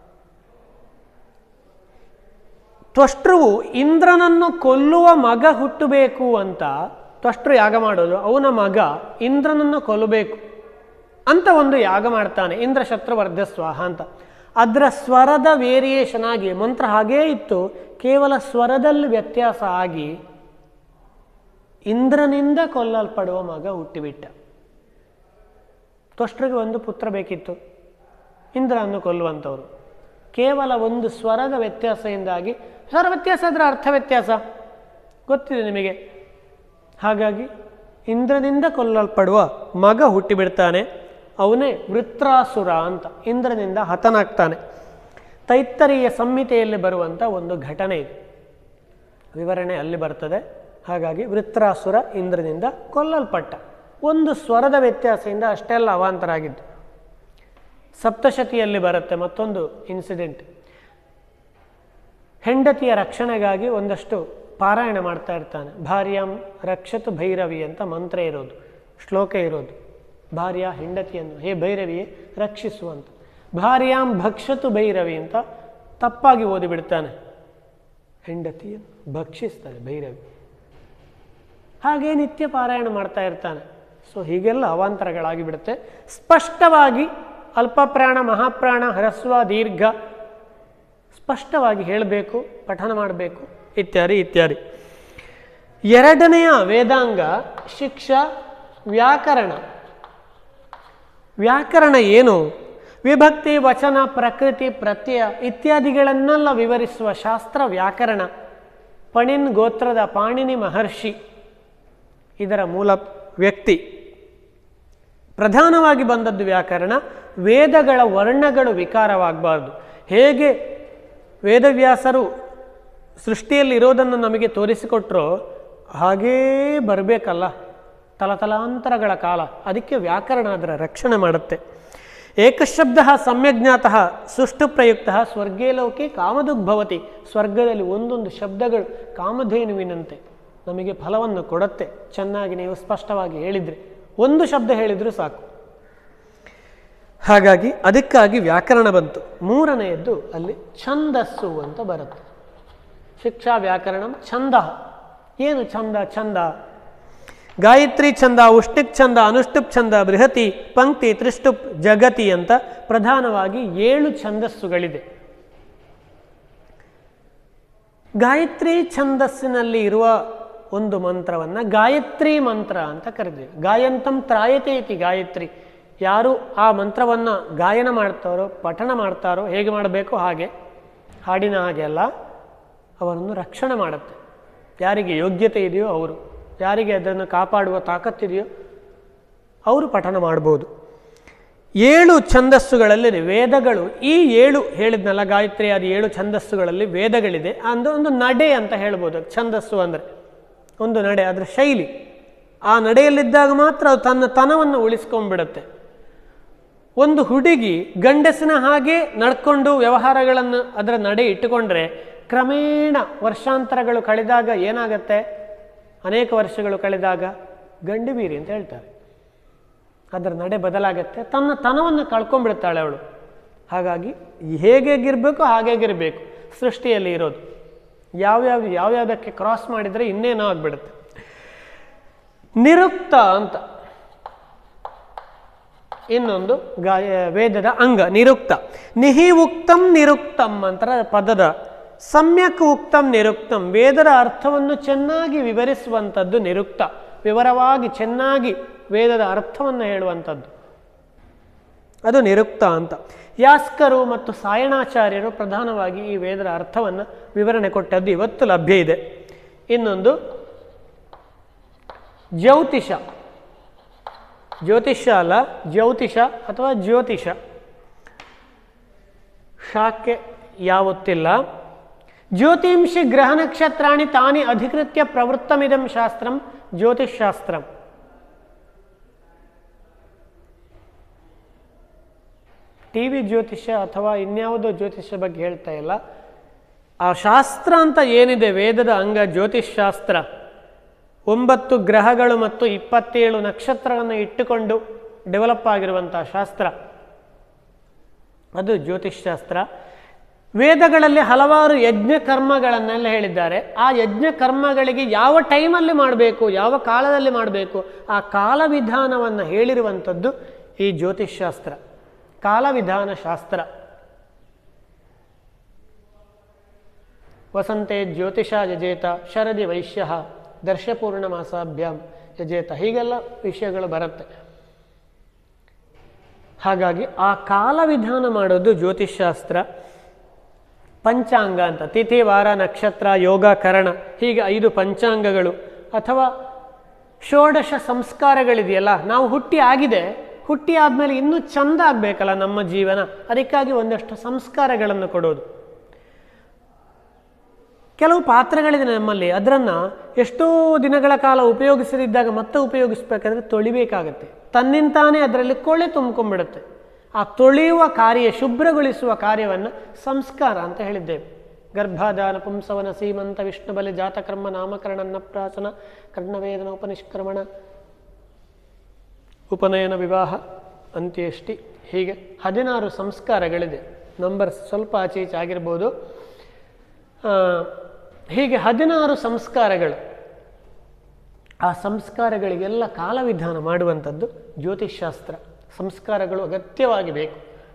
Speaker 1: ತ್ವಷ್ಟೃವು ಇಂದ್ರನನ್ನು ಕೊಲ್ಲುವ ಮಗ ಹುಟ್ಟಬೇಕು ಅಂತ ತ್ವಷ್ಟೃ ಯಾಗ ಮಾಡೋದು ಅವನ ಮಗ ಇಂದ್ರನನ್ನು ಕೊಲ್ಲಬೇಕು ಅಂತ ಒಂದು ಯಾಗ ಮಾಡ್ತಾನೆ ಇಂದ್ರ ಶತ್ರುವರ್ಧ ಸ್ವಾಹ ಅಂತ ಅದರ ಸ್ವರದ ವೇರಿಯೇಷನ್ ಆಗಿ ಮಂತ್ರ ಹಾಗೇ ಇತ್ತು ಕೇವಲ ಸ್ವರದಲ್ಲಿ ವ್ಯತ್ಯಾಸ ಆಗಿ ಇಂದ್ರನಿಂದ ಕೊಲ್ಲಲ್ಪಡುವ ಮಗ ಹುಟ್ಟಿಬಿಟ್ಟ ತ್ವಷ್ಟೃಗೆ ಒಂದು ಪುತ್ರ ಬೇಕಿತ್ತು ಇಂದ್ರನನ್ನು ಕೊಲ್ಲುವಂಥವ್ರು ಕೇವಲ ಒಂದು ಸ್ವರದ ವ್ಯತ್ಯಾಸದಿಂದಾಗಿ ಸ್ವರ ವ್ಯತ್ಯಾಸ ಅದರ ಅರ್ಥ ವ್ಯತ್ಯಾಸ ಗೊತ್ತಿದೆ ನಿಮಗೆ ಹಾಗಾಗಿ ಇಂದ್ರನಿಂದ ಕೊಲ್ಲಲ್ಪಡುವ ಮಗ ಹುಟ್ಟಿಬಿಡ್ತಾನೆ ಅವನೇ ವೃತ್ರಾಸುರ ಅಂತ ಇಂದ್ರನಿಂದ ಹತನಾಗ್ತಾನೆ ತೈತ್ತರೀಯ ಸಂಹಿತೆಯಲ್ಲಿ ಬರುವಂಥ ಒಂದು ಘಟನೆ ಇದು ವಿವರಣೆ ಅಲ್ಲಿ ಬರ್ತದೆ ಹಾಗಾಗಿ ವೃತ್ರಾಸುರ ಇಂದ್ರನಿಂದ ಕೊಲ್ಲಲ್ಪಟ್ಟ ಒಂದು ಸ್ವರದ ವ್ಯತ್ಯಾಸದಿಂದ ಅಷ್ಟೆಲ್ಲ ಅವಾಂತರ ಆಗಿದ್ದು ಸಪ್ತಶತಿಯಲ್ಲಿ ಬರುತ್ತೆ ಮತ್ತೊಂದು ಇನ್ಸಿಡೆಂಟ್ ಹೆಂಡತಿಯ ರಕ್ಷಣೆಗಾಗಿ ಒಂದಷ್ಟು ಪಾರಾಯಣ ಮಾಡ್ತಾ ಇರ್ತಾನೆ ಭಾರ್ಯಾಂ ರಕ್ಷತು ಭೈರವಿ ಅಂತ ಮಂತ್ರ ಇರೋದು ಶ್ಲೋಕ ಇರೋದು ಭಾರ್ಯ ಹೆಂಡತಿಯನ್ನು ಹೇ ಭೈರವಿಯೇ ರಕ್ಷಿಸುವಂತ ಭಾರ್ಯಾಂ ಭಕ್ಷತು ಭೈರವಿ ಅಂತ ತಪ್ಪಾಗಿ ಓದಿಬಿಡ್ತಾನೆ ಹೆಂಡತಿಯನ್ನು ಭಕ್ಷಿಸ್ತಾನೆ ಭೈರವಿ ಹಾಗೆ ನಿತ್ಯ ಪಾರಾಯಣ ಮಾಡ್ತಾ ಇರ್ತಾನೆ ಸೊ ಹೀಗೆಲ್ಲ ಅವಾಂತರಗಳಾಗಿ ಬಿಡುತ್ತೆ ಸ್ಪಷ್ಟವಾಗಿ ಅಲ್ಪಪ್ರಾಣ ಮಹಾಪ್ರಾಣ ಹ್ರಸ್ವ ದೀರ್ಘ ಸ್ಪಷ್ಟವಾಗಿ ಹೇಳಬೇಕು ಪಠನ ಮಾಡಬೇಕು ಇತ್ಯಾದಿ ಇತ್ಯಾದಿ ಎರಡನೆಯ ವೇದಾಂಗ ಶಿಕ್ಷಾ ವ್ಯಾಕರಣ ವ್ಯಾಕರಣ ಏನು ವಿಭಕ್ತಿ ವಚನ ಪ್ರಕೃತಿ ಪ್ರತ್ಯಯ ಇತ್ಯಾದಿಗಳನ್ನೆಲ್ಲ ವಿವರಿಸುವ ಶಾಸ್ತ್ರ ವ್ಯಾಕರಣ ಪಣಿನ್ ಗೋತ್ರದ ಪಾಣಿನಿ ಮಹರ್ಷಿ ಇದರ ಮೂಲ ವ್ಯಕ್ತಿ ಪ್ರಧಾನವಾಗಿ ಬಂದದ್ದು ವ್ಯಾಕರಣ ವೇದಗಳ ವರ್ಣಗಳು ವಿಕಾರವಾಗಬಾರ್ದು ಹೇಗೆ ವೇದವ್ಯಾಸರು ಸೃಷ್ಟಿಯಲ್ಲಿ ಇರೋದನ್ನು ನಮಗೆ ತೋರಿಸಿಕೊಟ್ರೋ ಹಾಗೇ ಬರಬೇಕಲ್ಲ ತಲತಲಾಂತರಗಳ ಕಾಲ ಅದಕ್ಕೆ ವ್ಯಾಕರಣ ಅದರ ರಕ್ಷಣೆ ಮಾಡುತ್ತೆ ಏಕಶಬ್ದ ಸಮ್ಯಜ್ಞಾತಃ ಸುಷ್ಟು ಪ್ರಯುಕ್ತ ಸ್ವರ್ಗೇ ಲೋಕೆ ಕಾಮದುಗ್ಭವತಿ ಸ್ವರ್ಗದಲ್ಲಿ ಒಂದೊಂದು ಶಬ್ದಗಳು ಕಾಮಧೇನುವಿನಂತೆ ನಮಗೆ ಫಲವನ್ನು ಕೊಡುತ್ತೆ ಚೆನ್ನಾಗಿ ನೀವು ಸ್ಪಷ್ಟವಾಗಿ ಹೇಳಿದರೆ ಒಂದು ಶಬ್ದ ಹೇಳಿದರೂ ಸಾಕು ಹಾಗಾಗಿ ಅದಕ್ಕಾಗಿ ವ್ಯಾಕರಣ ಬಂತು ಮೂರನೆಯದ್ದು ಅಲ್ಲಿ ಛಂದಸ್ಸು ಅಂತ ಬರುತ್ತೆ ಶಿಕ್ಷಾ ವ್ಯಾಕರಣ ಛಂದ ಏನು ಛಂದ ಛಂದ ಗಾಯತ್ರಿ ಛಂದ ಉಷ್ಟಿಕ್ ಛಂದ ಅನುಷ್ಠುಪ್ ಛಂದ ಬೃಹತಿ ಪಂಕ್ತಿ ತ್ರಿಷ್ಟುಪ್ ಜಗತಿ ಅಂತ ಪ್ರಧಾನವಾಗಿ ಏಳು ಛಂದಸ್ಸುಗಳಿದೆ ಗಾಯತ್ರಿ ಛಂದಸ್ಸಿನಲ್ಲಿ ಇರುವ ಒಂದು ಮಂತ್ರವನ್ನು ಗಾಯತ್ರಿ ಮಂತ್ರ ಅಂತ ಕರೆದಿದೆ ಗಾಯಂತಂ ತ್ರಾಯತೆ ಇತಿ ಗಾಯತ್ರಿ ಯಾರು ಆ ಮಂತ್ರವನ್ನು ಗಾಯನ ಮಾಡ್ತಾರೋ ಪಠಣ ಮಾಡ್ತಾರೋ ಹೇಗೆ ಮಾಡಬೇಕು ಹಾಗೆ ಹಾಡಿನ ಹಾಗೆ ಅಲ್ಲ ಅವರನ್ನು ರಕ್ಷಣೆ ಮಾಡುತ್ತೆ ಯಾರಿಗೆ ಯೋಗ್ಯತೆ ಇದೆಯೋ ಅವರು ಯಾರಿಗೆ ಅದನ್ನು ಕಾಪಾಡುವ ತಾಕತ್ತಿದೆಯೋ ಅವರು ಪಠನ ಮಾಡ್ಬೋದು ಏಳು ಛಂದಸ್ಸುಗಳಲ್ಲಿ ವೇದಗಳು ಈ ಏಳು ಹೇಳಿದ್ನಲ್ಲ ಗಾಯತ್ರಿ ಅದು ಏಳು ಛಂದಸ್ಸುಗಳಲ್ಲಿ ವೇದಗಳಿದೆ ಅಂದ್ರೆ ಒಂದು ನಡೆ ಅಂತ ಹೇಳ್ಬೋದು ಛಂದಸ್ಸು ಅಂದರೆ ಒಂದು ನಡೆ ಅದರ ಶೈಲಿ ಆ ನಡೆಯಲ್ಲಿದ್ದಾಗ ಮಾತ್ರ ಅದು ತನ್ನ ತನವನ್ನು ಉಳಿಸ್ಕೊಂಡ್ಬಿಡುತ್ತೆ ಒಂದು ಹುಡುಗಿ ಗಂಡಸಿನ ಹಾಗೆ ನಡ್ಕೊಂಡು ವ್ಯವಹಾರಗಳನ್ನು ಅದರ ನಡೆ ಇಟ್ಟುಕೊಂಡ್ರೆ ಕ್ರಮೇಣ ವರ್ಷಾಂತರಗಳು ಕಳೆದಾಗ ಏನಾಗತ್ತೆ ಅನೇಕ ವರ್ಷಗಳು ಕಳೆದಾಗ ಗಂಡು ಬೀರಿ ಅಂತ ಹೇಳ್ತಾರೆ ಅದರ ನಡೆ ಬದಲಾಗತ್ತೆ ತನ್ನ ತನವನ್ನು ಕಳ್ಕೊಂಡ್ಬಿಡ್ತಾಳೆ ಅವಳು ಹಾಗಾಗಿ ಹೇಗೇಗಿರಬೇಕು ಹಾಗೇಗಿರಬೇಕು ಸೃಷ್ಟಿಯಲ್ಲಿ ಇರೋದು ಯಾವ್ಯಾವ ಯಾವ್ಯಾವುದಕ್ಕೆ ಕ್ರಾಸ್ ಮಾಡಿದರೆ ಇನ್ನೇನೋ ಆಗಿಬಿಡುತ್ತೆ ನಿರುಕ್ತ ಅಂತ ಇನ್ನೊಂದು ಗಾಯ ವೇದದ ಅಂಗ ನಿರುಕ್ತ ನಿಹಿ ಉಕ್ತಂ ನಿರುಕ್ತಂ ಅಂತರ ಪದದ ಸಮ್ಯಕ್ ಉಕ್ತಂ ನಿರುಕ್ತಂ ವೇದದ ಅರ್ಥವನ್ನು ಚೆನ್ನಾಗಿ ವಿವರಿಸುವಂಥದ್ದು ನಿರುಕ್ತ ವಿವರವಾಗಿ ಚೆನ್ನಾಗಿ ವೇದದ ಅರ್ಥವನ್ನು ಹೇಳುವಂಥದ್ದು ಅದು ನಿರುಕ್ತ ಅಂತ ಯಾಸ್ಕರು ಮತ್ತು ಸಾಯಣಾಚಾರ್ಯರು ಪ್ರಧಾನವಾಗಿ ಈ ವೇದದ ಅರ್ಥವನ್ನು ವಿವರಣೆ ಕೊಟ್ಟದ್ದು ಇವತ್ತು ಲಭ್ಯ ಇದೆ ಇನ್ನೊಂದು ಜ್ಯೋತಿಷ ಜ್ಯೋತಿಷ್ಯ ಅಲ್ಲ ಜ್ಯೋತಿಷ ಅಥವಾ ಜ್ಯೋತಿಷ ಶಾಖೆ ಯಾವತ್ತಿಲ್ಲ ಜ್ಯೋತಿಂಷಿ ಗ್ರಹ ನಕ್ಷತ್ರಾಣಿ ತಾನಿ ಅಧಿಕೃತ್ಯ ಪ್ರವೃತ್ತಮಿದಂ ಶಾಸ್ತ್ರಂ ಜ್ಯೋತಿಷಾಸ್ತ್ರಂ ಟಿ ವಿ ಜ್ಯೋತಿಷ್ಯ ಅಥವಾ ಇನ್ಯಾವುದೋ ಜ್ಯೋತಿಷ್ಯ ಬಗ್ಗೆ ಹೇಳ್ತಾ ಇಲ್ಲ ಆ ಶಾಸ್ತ್ರ ಅಂತ ಏನಿದೆ ವೇದದ ಅಂಗ ಜ್ಯೋತಿಷ್ಶಾಸ್ತ್ರ ಒಂಬತ್ತು ಗ್ರಹಗಳು ಮತ್ತು ಇಪ್ಪತ್ತೇಳು ನಕ್ಷತ್ರಗಳನ್ನು ಇಟ್ಟುಕೊಂಡು ಡೆವಲಪ್ ಆಗಿರುವಂಥ ಶಾಸ್ತ್ರ ಅದು ಜ್ಯೋತಿಷ್ಶಾಸ್ತ್ರ ವೇದಗಳಲ್ಲಿ ಹಲವಾರು ಯಜ್ಞ ಕರ್ಮಗಳನ್ನೆಲ್ಲ ಹೇಳಿದ್ದಾರೆ ಆ ಯಜ್ಞ ಕರ್ಮಗಳಿಗೆ ಯಾವ ಟೈಮಲ್ಲಿ ಮಾಡಬೇಕು ಯಾವ ಕಾಲದಲ್ಲಿ ಮಾಡಬೇಕು ಆ ಕಾಲವಿಧಾನವನ್ನು ಹೇಳಿರುವಂಥದ್ದು ಈ ಜ್ಯೋತಿಷ್ಶಾಸ್ತ್ರ ಕಾಲವಿಧಾನ ಶಾಸ್ತ್ರ ವಸಂತೆ ಜ್ಯೋತಿಷ ಯಜೇತ ಶರದಿ ವೈಶ್ಯ ದರ್ಶಪೂರ್ಣಮಾಸಾಭ್ಯಾಂ ಯಜೇತ ಹೀಗೆಲ್ಲ ವಿಷಯಗಳು ಬರುತ್ತೆ ಹಾಗಾಗಿ ಆ ಕಾಲವಿಧಾನ ಮಾಡೋದು ಜ್ಯೋತಿಷ್ಶಾಸ್ತ್ರ ಪಂಚಾಂಗ ಅಂತ ತಿಥಿ ವಾರ ನಕ್ಷತ್ರ ಯೋಗ ಕರಣ ಹೀಗೆ ಐದು ಪಂಚಾಂಗಗಳು ಅಥವಾ ಷೋಡಶ ಸಂಸ್ಕಾರಗಳಿದೆಯಲ್ಲ ನಾವು ಹುಟ್ಟಿ ಆಗಿದೆ ಹುಟ್ಟಿ ಆದಮೇಲೆ ಇನ್ನೂ ಚಂದ ಆಗಬೇಕಲ್ಲ ನಮ್ಮ ಜೀವನ ಅದಕ್ಕಾಗಿ ಒಂದಷ್ಟು ಸಂಸ್ಕಾರಗಳನ್ನು ಕೊಡೋದು ಕೆಲವು ಪಾತ್ರೆಗಳಿದೆ ನಮ್ಮಲ್ಲಿ ಅದನ್ನು ಎಷ್ಟೋ ದಿನಗಳ ಕಾಲ ಉಪಯೋಗಿಸದಿದ್ದಾಗ ಮತ್ತೆ ಉಪಯೋಗಿಸ್ಬೇಕಾದ್ರೆ ತೊಳಿಬೇಕಾಗತ್ತೆ ತನ್ನಿಂತಾನೇ ಅದರಲ್ಲಿ ಕೊಳೆ ತುಂಬ್ಕೊಂಡ್ಬಿಡುತ್ತೆ ಆ ತೊಳೆಯುವ ಕಾರ್ಯ ಶುಭ್ರಗೊಳಿಸುವ ಕಾರ್ಯವನ್ನು ಸಂಸ್ಕಾರ ಅಂತ ಹೇಳಿದ್ದೇವೆ ಗರ್ಭಾಧಾನ ಪುಂಸವನ ಸೀಮಂತ ವಿಷ್ಣು ಬಲಿ ಜಾತಕರ್ಮ ನಾಮಕರಣ ಅನ್ನಪ್ರಾಸನ ಕರ್ಣವೇದನ ಉಪನಿಷ್ಕ್ರಮಣ ಉಪನಯನ ವಿವಾಹ ಅಂತ್ಯೇಷ್ಟಿ ಹೀಗೆ ಹದಿನಾರು ಸಂಸ್ಕಾರಗಳಿದೆ ನಂಬರ್ ಸ್ವಲ್ಪ ಆಚೆ ಈಚೆ ಆಗಿರ್ಬೋದು ಆ, ಹೀಗೆ ಹದಿನಾರು ಸಂಸ್ಕಾರಗಳು ಆ ಸಂಸ್ಕಾರಗಳಿಗೆಲ್ಲ ಕಾಲವಿಧಾನ ಮಾಡುವಂಥದ್ದು ಜ್ಯೋತಿಷ್ಶಾಸ್ತ್ರ ಸಂಸ್ಕಾರಗಳು ಅಗತ್ಯವಾಗಿ ಬೇಕು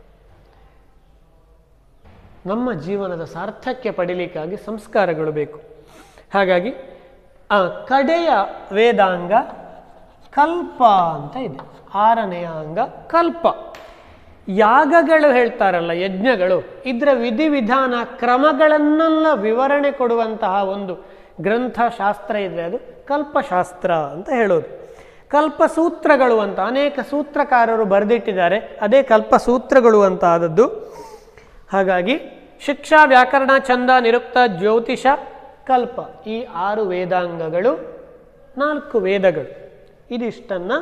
Speaker 1: ನಮ್ಮ ಜೀವನದ ಸಾರ್ಥಕ್ಯ ಪಡಿಲಿಕ್ಕಾಗಿ ಸಂಸ್ಕಾರಗಳು ಬೇಕು ಹಾಗಾಗಿ ಆ ಕಡೆಯ ವೇದಾಂಗ ಕಲ್ಪ ಅಂತ ಇದೆ ಆರನೆಯ ಅಂಗ ಕಲ್ಪ ಯಾಗಗಳು ಹೇಳ್ತಾರಲ್ಲ ಯಜ್ಞಗಳು ಇದರ ವಿಧಿವಿಧಾನ ಕ್ರಮಗಳನ್ನೆಲ್ಲ ವಿವರಣೆ ಕೊಡುವಂತಹ ಒಂದು ಗ್ರಂಥ ಶಾಸ್ತ್ರ ಇದೆ ಅದು ಕಲ್ಪಶಾಸ್ತ್ರ ಅಂತ ಹೇಳೋದು ಕಲ್ಪಸೂತ್ರಗಳು ಅಂತ ಅನೇಕ ಸೂತ್ರಕಾರರು ಬರೆದಿಟ್ಟಿದ್ದಾರೆ ಅದೇ ಕಲ್ಪಸೂತ್ರಗಳು ಅಂತ ಆದದ್ದು ಹಾಗಾಗಿ ಶಿಕ್ಷಾ ವ್ಯಾಕರಣ ಛಂದ ನಿರುಕ್ತ ಜ್ಯೋತಿಷ ಕಲ್ಪ ಈ ಆರು ವೇದಾಂಗಗಳು ನಾಲ್ಕು ವೇದಗಳು ಇದಿಷ್ಟನ್ನು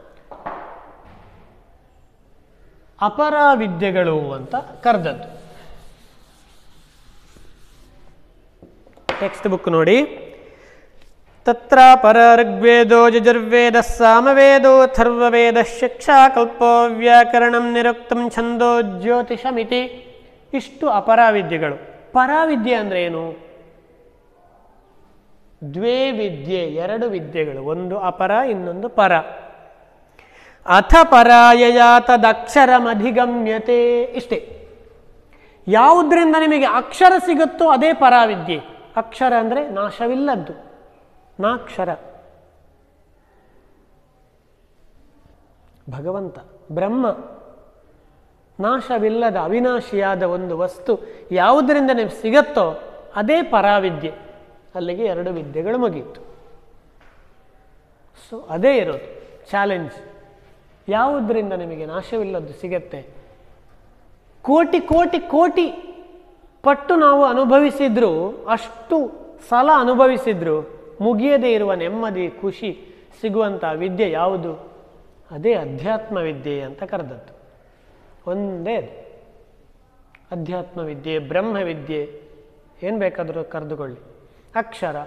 Speaker 1: ಅಪರ ವಿದ್ಯೆಗಳು ಅಂತ ಕರೆದದ್ದು ಟೆಕ್ಸ್ಟ್ ಬುಕ್ ನೋಡಿ ತತ್ರ ಪರ ಋಗ್ವೇದೋ ಯಜುರ್ವೇದ ಸಾಮವೇದೋ ಅಥರ್ವವೇದ ಶಿಕ್ಷಾ ಕಲ್ಪೋ ವ್ಯಾಕರಣಂ ನಿರುಕ್ತಂ ಛಂದೋ ಜ್ಯೋತಿಷಮಿತಿ ಇಷ್ಟು ಅಪರಾವಿದ್ಯೆಗಳು ಪರಾವಿದ್ಯೆ ಅಂದರೆ ಏನು ದ್ವೇ ವಿದ್ಯೆ ಎರಡು ವಿದ್ಯೆಗಳು ಒಂದು ಅಪರ ಇನ್ನೊಂದು ಪರ ಅಥ ಪರಾಯಯ ತದಕ್ಷರಮಧಿಗಮ್ಯತೆ ಇಷ್ಟೇ ಯಾವುದರಿಂದ ನಿಮಗೆ ಅಕ್ಷರ ಸಿಗುತ್ತೋ ಅದೇ ಪರಾವಿದ್ಯೆ ಅಕ್ಷರ ಅಂದರೆ ನಾಶವಿಲ್ಲದ್ದು ನಾಕ್ಷರ ಭಗವಂತ ಬ್ರಹ್ಮ ನಾಶವಿಲ್ಲದ ಅವಿನಾಶಿಯಾದ ಒಂದು ವಸ್ತು ಯಾವುದರಿಂದ ನಿಮ್ಗೆ ಸಿಗತ್ತೋ ಅದೇ ಪರಾವಿದ್ಯೆ ಅಲ್ಲಿಗೆ ಎರಡು ವಿದ್ಯೆಗಳು ಮುಗೀತು ಸೊ ಅದೇ ಇರೋದು ಚಾಲೆಂಜ್ ಯಾವುದರಿಂದ ನಿಮಗೆ ನಾಶವಿಲ್ಲದ್ದು ಸಿಗತ್ತೆ ಕೋಟಿ ಕೋಟಿ ಕೋಟಿ ಪಟ್ಟು ನಾವು ಅನುಭವಿಸಿದ್ರು ಅಷ್ಟು ಸಲ ಅನುಭವಿಸಿದ್ರು ಮುಗಿಯದೇ ಇರುವ ನೆಮ್ಮದಿ ಖುಷಿ ಸಿಗುವಂಥ ವಿದ್ಯೆ ಯಾವುದು ಅದೇ ಅಧ್ಯಾತ್ಮ ವಿದ್ಯೆ ಅಂತ ಕರೆದದ್ದು ಒಂದೇ ಅದು ಅಧ್ಯಾತ್ಮ ವಿದ್ಯೆ ಬ್ರಹ್ಮವಿದ್ಯೆ ಏನು ಬೇಕಾದರೂ ಕರೆದುಕೊಳ್ಳಿ ಅಕ್ಷರ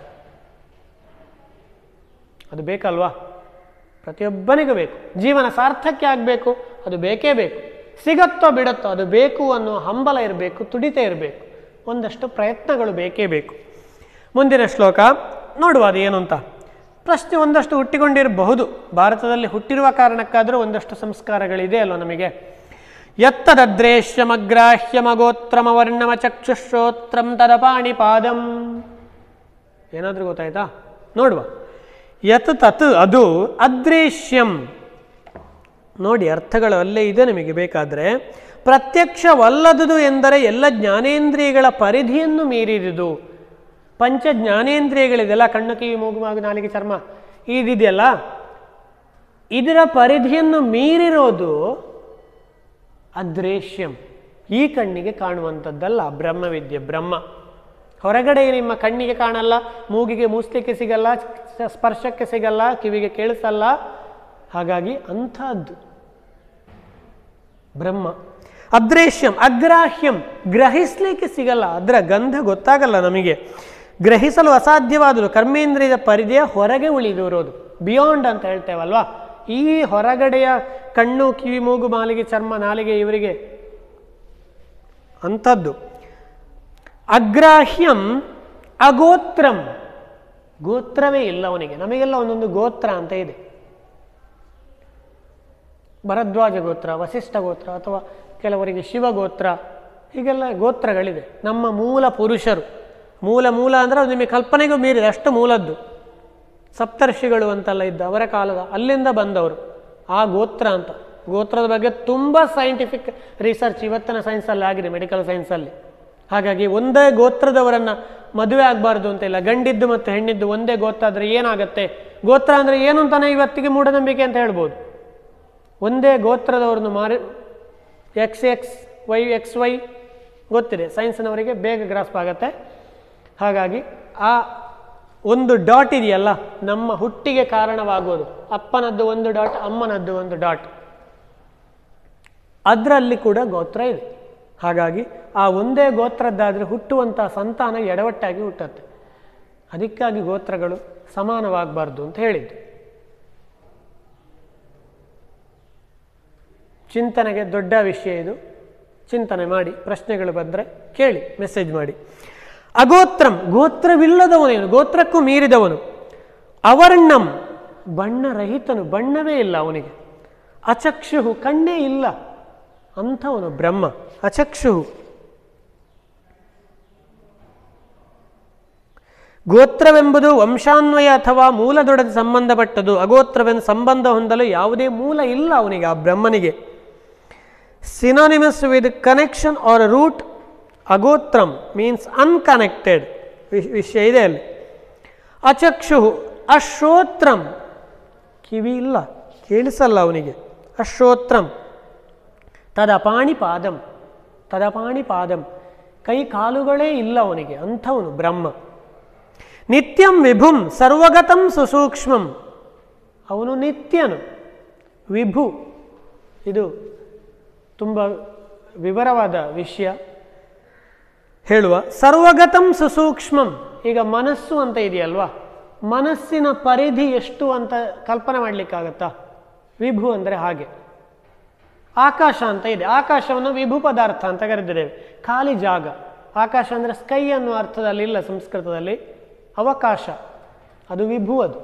Speaker 1: ಅದು ಬೇಕಲ್ವಾ ಪ್ರತಿಯೊಬ್ಬನಿಗೂ ಬೇಕು ಜೀವನ ಸಾರ್ಥಕ್ಯ ಆಗಬೇಕು ಅದು ಬೇಕೇ ಬೇಕು ಸಿಗತ್ತೋ ಬಿಡುತ್ತೋ ಅದು ಬೇಕು ಅನ್ನೋ ಹಂಬಲ ಇರಬೇಕು ತುಡಿತ ಇರಬೇಕು ಒಂದಷ್ಟು ಪ್ರಯತ್ನಗಳು ಬೇಕೇ ಬೇಕು ಮುಂದಿನ ಶ್ಲೋಕ ನೋಡುವ ಅದು ಏನು ಅಂತ ಪ್ರಶ್ನೆ ಒಂದಷ್ಟು ಹುಟ್ಟಿಕೊಂಡಿರಬಹುದು ಭಾರತದಲ್ಲಿ ಹುಟ್ಟಿರುವ ಕಾರಣಕ್ಕಾದರೂ ಒಂದಷ್ಟು ಸಂಸ್ಕಾರಗಳಿದೆ ಅಲ್ವ ನಮಗೆ ಯತ್ತದದ್ರೇಶ್ಯಮಗ್ರಾಹ್ಯಮಗೋತ್ರಮ ವರ್ಣಮ ಚಕ್ಷುಶ್ರೋತ್ರಂ ತದಪಾಣಿ ಪಾದಂ ಏನಾದರೂ ಗೊತ್ತಾಯ್ತಾ ನೋಡುವ ಯತ್ ತತ್ ಅದು ಅದೃಶ್ಯಂ ನೋಡಿ ಅರ್ಥಗಳು ಅಲ್ಲೇ ಇದೆ ನಿಮಗೆ ಬೇಕಾದರೆ ಪ್ರತ್ಯಕ್ಷವಲ್ಲದುದು ಎಂದರೆ ಎಲ್ಲ ಜ್ಞಾನೇಂದ್ರಿಯಗಳ ಪರಿಧಿಯನ್ನು ಮೀರಿದುದು ಪಂಚ ಜ್ಞಾನೇಂದ್ರಿಯಗಳಿದೆಲ್ಲ ಕಣ್ಣು ಕಿವಿ ಮೂಗು ಮಾಗು ನಾಲಿಗೆ ಚರ್ಮ ಇದಿದೆಯಲ್ಲ ಇದರ ಪರಿಧಿಯನ್ನು ಮೀರಿರೋದು ಅದೃಶ್ಯಂ ಈ ಕಣ್ಣಿಗೆ ಕಾಣುವಂಥದ್ದಲ್ಲ ಬ್ರಹ್ಮವಿದ್ಯೆ ಬ್ರಹ್ಮ ಹೊರಗಡೆ ನಿಮ್ಮ ಕಣ್ಣಿಗೆ ಕಾಣಲ್ಲ ಮೂಗಿಗೆ ಮೂಸ್ಲಿಕ್ಕೆ ಸಿಗಲ್ಲ ಸ- ಸ್ಪರ್ಶಕ್ಕೆ ಸಿಗಲ್ಲ ಕಿವಿಗೆ ಕೇಳಿಸಲ್ಲ ಹಾಗಾಗಿ ಅಂಥದ್ದು ಬ್ರಹ್ಮ ಅದೃಶ್ಯಂ ಅಗ್ರಾಹ್ಯಂ ಗ್ರಹಿಸ್ಲಿಕ್ಕೆ ಸಿಗಲ್ಲ ಅದರ ಗಂಧ ಗೊತ್ತಾಗಲ್ಲ ನಮಗೆ ಗ್ರಹಿಸಲು ಅಸಾಧ್ಯವಾದುದು ಕರ್ಮೇಂದ್ರಿಯದ ಪರಿಧಿಯ ಹೊರಗೆ ಉಳಿದಿರೋದು ಬಿಯಾಂಡ್ ಅಂತ ಹೇಳ್ತೇವಲ್ವಾ ಈ ಹೊರಗಡೆಯ ಕಣ್ಣು ಕಿವಿ ಮೂಗು ಮಾಲಿಗೆ ಚರ್ಮ ನಾಲಿಗೆ ಇವರಿಗೆ ಅಂಥದ್ದು ಅಗ್ರಾಹ್ಯಂ ಅಗೋತ್ರಂ ಗೋತ್ರವೇ ಇಲ್ಲ ಅವನಿಗೆ ನಮಗೆಲ್ಲ ಒಂದೊಂದು ಗೋತ್ರ ಅಂತ ಇದೆ ಭರದ್ವಾಜ ಗೋತ್ರ ವಸಿಷ್ಠ ಗೋತ್ರ ಅಥವಾ ಕೆಲವರಿಗೆ ಶಿವಗೋತ್ರ ಹೀಗೆಲ್ಲ ಗೋತ್ರಗಳಿದೆ ನಮ್ಮ ಮೂಲ ಪುರುಷರು ಮೂಲ ಮೂಲ ಅಂದರೆ ಅದು ನಿಮಗೆ ಕಲ್ಪನೆಗೂ ಮೀರಿದೆ ಅಷ್ಟು ಮೂಲದ್ದು ಸಪ್ತರ್ಷಿಗಳು ಅಂತೆಲ್ಲ ಇದ್ದ ಅವರ ಕಾಲದ ಅಲ್ಲಿಂದ ಬಂದವರು ಆ ಗೋತ್ರ ಅಂತ ಗೋತ್ರದ ಬಗ್ಗೆ ತುಂಬ ಸೈಂಟಿಫಿಕ್ ರಿಸರ್ಚ್ ಇವತ್ತಿನ ಸೈನ್ಸಲ್ಲಿ ಆಗಿದೆ ಮೆಡಿಕಲ್ ಸೈನ್ಸಲ್ಲಿ ಹಾಗಾಗಿ ಒಂದೇ ಗೋತ್ರದವರನ್ನು ಮದುವೆ ಆಗಬಾರ್ದು ಅಂತ ಇಲ್ಲ ಗಂಡಿದ್ದು ಮತ್ತು ಹೆಣ್ಣಿದ್ದು ಒಂದೇ ಗೋತ್ರ ಆದರೆ ಏನಾಗುತ್ತೆ ಗೋತ್ರ ಅಂದರೆ ಏನು ಅಂತಾನೆ ಇವತ್ತಿಗೆ ಮೂಢನಂಬಿಕೆ ಅಂತ ಹೇಳ್ಬೋದು ಒಂದೇ ಗೋತ್ರದವ್ರನ್ನು ಮಾರಿ X X Y X Y ಗೊತ್ತಿದೆ ಸೈನ್ಸ್ನವರಿಗೆ ಬೇಗ ಗ್ರಾಸ್ಪ್ ಆಗುತ್ತೆ ಹಾಗಾಗಿ ಆ ಒಂದು ಡಾಟ್ ಇದೆಯಲ್ಲ ನಮ್ಮ ಹುಟ್ಟಿಗೆ ಕಾರಣವಾಗೋದು ಅಪ್ಪನದ್ದು ಒಂದು ಡಾಟ್ ಅಮ್ಮನದ್ದು ಒಂದು ಡಾಟ್ ಅದರಲ್ಲಿ ಕೂಡ ಗೋತ್ರ ಇದೆ ಹಾಗಾಗಿ ಆ ಒಂದೇ ಗೋತ್ರದ್ದಾದರೆ ಹುಟ್ಟುವಂಥ ಸಂತಾನ ಎಡವಟ್ಟಾಗಿ ಹುಟ್ಟುತ್ತೆ ಅದಕ್ಕಾಗಿ ಗೋತ್ರಗಳು ಸಮಾನವಾಗಬಾರ್ದು ಅಂತ ಹೇಳಿದ್ದು ಚಿಂತನೆಗೆ ದೊಡ್ಡ ವಿಷಯ ಇದು ಚಿಂತನೆ ಮಾಡಿ ಪ್ರಶ್ನೆಗಳು ಬಂದರೆ ಕೇಳಿ ಮೆಸೇಜ್ ಮಾಡಿ ಅಗೋತ್ರಂ ಗೋತ್ರವಿಲ್ಲದವನೇನು ಗೋತ್ರಕ್ಕೂ ಮೀರಿದವನು ಅವರ್ಣಂ ಬಣ್ಣರಹಿತನು ಬಣ್ಣವೇ ಇಲ್ಲ ಅವನಿಗೆ ಅಚಕ್ಷು ಕಣ್ಣೇ ಇಲ್ಲ ಅಂಥವನು ಬ್ರಹ್ಮ ಅಚಕ್ಷು ಗೋತ್ರವೆಂಬುದು ವಂಶಾನ್ವಯ ಅಥವಾ ಮೂಲದೊಡನೆ ಸಂಬಂಧಪಟ್ಟದು ಅಗೋತ್ರವೆಂದು ಸಂಬಂಧ ಹೊಂದಲು ಯಾವುದೇ ಮೂಲ ಇಲ್ಲ ಅವನಿಗೆ ಆ ಬ್ರಹ್ಮನಿಗೆ synonymous with connection or root ಅಗೋತ್ರಂ ಮೀನ್ಸ್ ಅನ್ಕನೆಕ್ಟೆಡ್ ವಿಷಯ ಇದೆ ಅಲ್ಲಿ ಅಚಕ್ಷು ಅಶ್ರೋತ್ರಂ ಕಿವಿ ಇಲ್ಲ ಕೇಳಿಸಲ್ಲ ಅವನಿಗೆ ಅಶ್ರೋತ್ರಂ ತದಪಾಣಿ ಪಾದಂ ತದಪಾಣಿ ಪಾದಂ ಕೈ ಕಾಲುಗಳೇ ಇಲ್ಲ ಅವನಿಗೆ ಅಂಥವನು ಬ್ರಹ್ಮ ನಿತ್ಯಂ ವಿಭುಂ ಸರ್ವಗತಂ ಸುಸೂಕ್ಷ್ಮಂ ಅವನು ನಿತ್ಯನು ವಿಭು ಇದು ತುಂಬ ವಿವರವಾದ ವಿಷಯ ಹೇಳುವ ಸರ್ವಗತಂ ಸುಸೂಕ್ಷ್ಮಂ ಈಗ ಮನಸ್ಸು ಅಂತ ಇದೆಯಲ್ವಾ ಮನಸ್ಸಿನ ಪರಿಧಿ ಎಷ್ಟು ಅಂತ ಕಲ್ಪನೆ ಮಾಡಲಿಕ್ಕಾಗತ್ತಾ ವಿಭು ಅಂದರೆ ಹಾಗೆ ಆಕಾಶ ಅಂತ ಇದೆ ಆಕಾಶವನ್ನು ವಿಭು ಪದಾರ್ಥ ಅಂತ ಕರೆದಿದ್ದೇವೆ ಖಾಲಿ ಜಾಗ ಆಕಾಶ ಅಂದರೆ ಸ್ಕೈ ಅನ್ನೋ ಅರ್ಥದಲ್ಲಿ ಇಲ್ಲ ಸಂಸ್ಕೃತದಲ್ಲಿ ಅವಕಾಶ ಅದು ವಿಭು ಅದು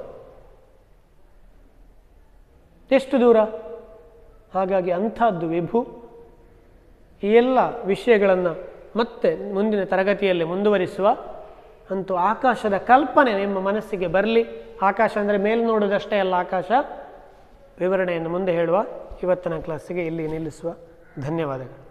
Speaker 1: ಎಷ್ಟು ದೂರ ಹಾಗಾಗಿ ಅಂಥದ್ದು ವಿಭು ಈ ಎಲ್ಲ ವಿಷಯಗಳನ್ನು ಮತ್ತೆ ಮುಂದಿನ ತರಗತಿಯಲ್ಲಿ ಮುಂದುವರಿಸುವ ಅಂತೂ ಆಕಾಶದ ಕಲ್ಪನೆ ನಿಮ್ಮ ಮನಸ್ಸಿಗೆ ಬರಲಿ ಆಕಾಶ ಅಂದರೆ ಮೇಲ್ ನೋಡೋದಷ್ಟೇ ಅಲ್ಲ ಆಕಾಶ ವಿವರಣೆಯನ್ನು ಮುಂದೆ ಹೇಳುವ ಇವತ್ತಿನ ಕ್ಲಾಸಿಗೆ ಇಲ್ಲಿ ನಿಲ್ಲಿಸುವ ಧನ್ಯವಾದಗಳು